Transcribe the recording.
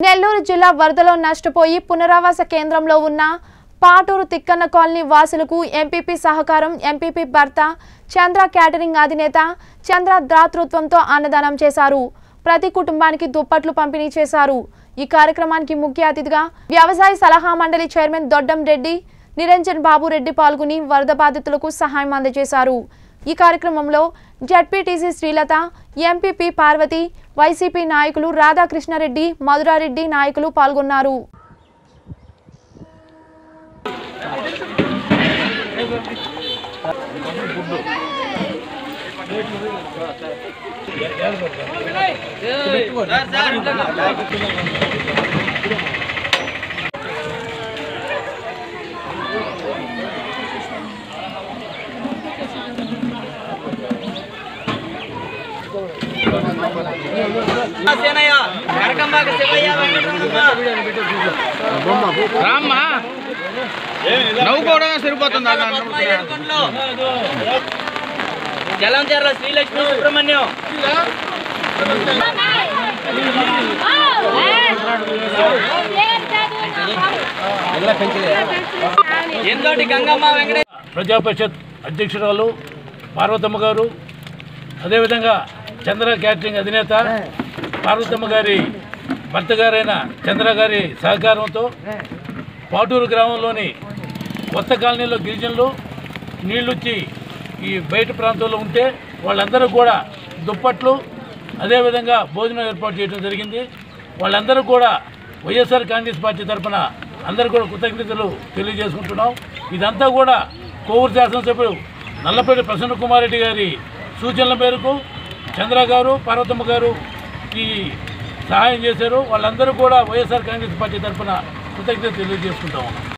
నెల్లూరు జిల్లా వరదలో నష్టపోయి పునరావాస కేంద్రంలో ఉన్న పాటూరు తిక్కన్న కాలనీ వాసులకు ఎంపీపీ సహకారం ఎంపీపీ భర్త చంద్ర క్యాటరింగ్ అధినేత చంద్ర దాతృత్వంతో అన్నదానం చేశారు ప్రతి కుటుంబానికి దుప్పట్లు పంపిణీ చేశారు ఈ కార్యక్రమానికి ముఖ్య అతిథిగా వ్యవసాయ సలహా మండలి చైర్మన్ దొడ్డం రెడ్డి నిరంజన్ బాబు రెడ్డి పాల్గొని వరద బాధితులకు సహాయం అందజేశారు ఈ కార్యక్రమంలో జడ్పీటీసీ శ్రీలత ఎంపీపీ పార్వతి వైసీపీ నాయకులు రాధాకృష్ణారెడ్డి మధురారెడ్డి నాయకులు పాల్గొన్నారు సేనయ్య కరకంబాక శివయ్య వెంకటరమణ రామ్మా నవ్వుకోవడం సరిపోతుంది అన్న పద్మ ఏడుకొండలు. జలంచర్ల శ్రీలక్ష్మి సుబ్రహ్మణ్యం ఎందోటి గంగమ్మ వెంకటేశ్వర ప్రజా పరిషత్ అధ్యక్షురాలు పార్వతమ్మ గారు అదేవిధంగా చంద్ర క్యాటరింగ్ అధినేత పార్వతమ్మ గారి భర్త గారైన చంద్ర గారి సహకారంతో పాటూరు గ్రామంలోని కొత్త కాలనీలో గిరిజనులు నీళ్ళొచ్చి ఈ బయట ప్రాంతంలో ఉంటే వాళ్ళందరూ కూడా దుప్పట్లు అదేవిధంగా భోజనం ఏర్పాటు చేయడం జరిగింది వాళ్ళందరూ కూడా వైఎస్ఆర్ కాంగ్రెస్ పార్టీ తరఫున అందరూ కూడా కృతజ్ఞతలు తెలియజేసుకుంటున్నాం ఇదంతా కూడా కోవూరు శాసనసభ్యులు నల్లపల్లి ప్రసన్న కుమార్ రెడ్డి గారి సూచనల మేరకు చంద్ర గారు పార్వతమ్మ గారు ఈ సహాయం చేశారు వాళ్ళందరూ కూడా వైఎస్ఆర్ కాంగ్రెస్ పార్టీ తరఫున కృతజ్ఞత తెలియజేసుకుంటా ఉన్నాం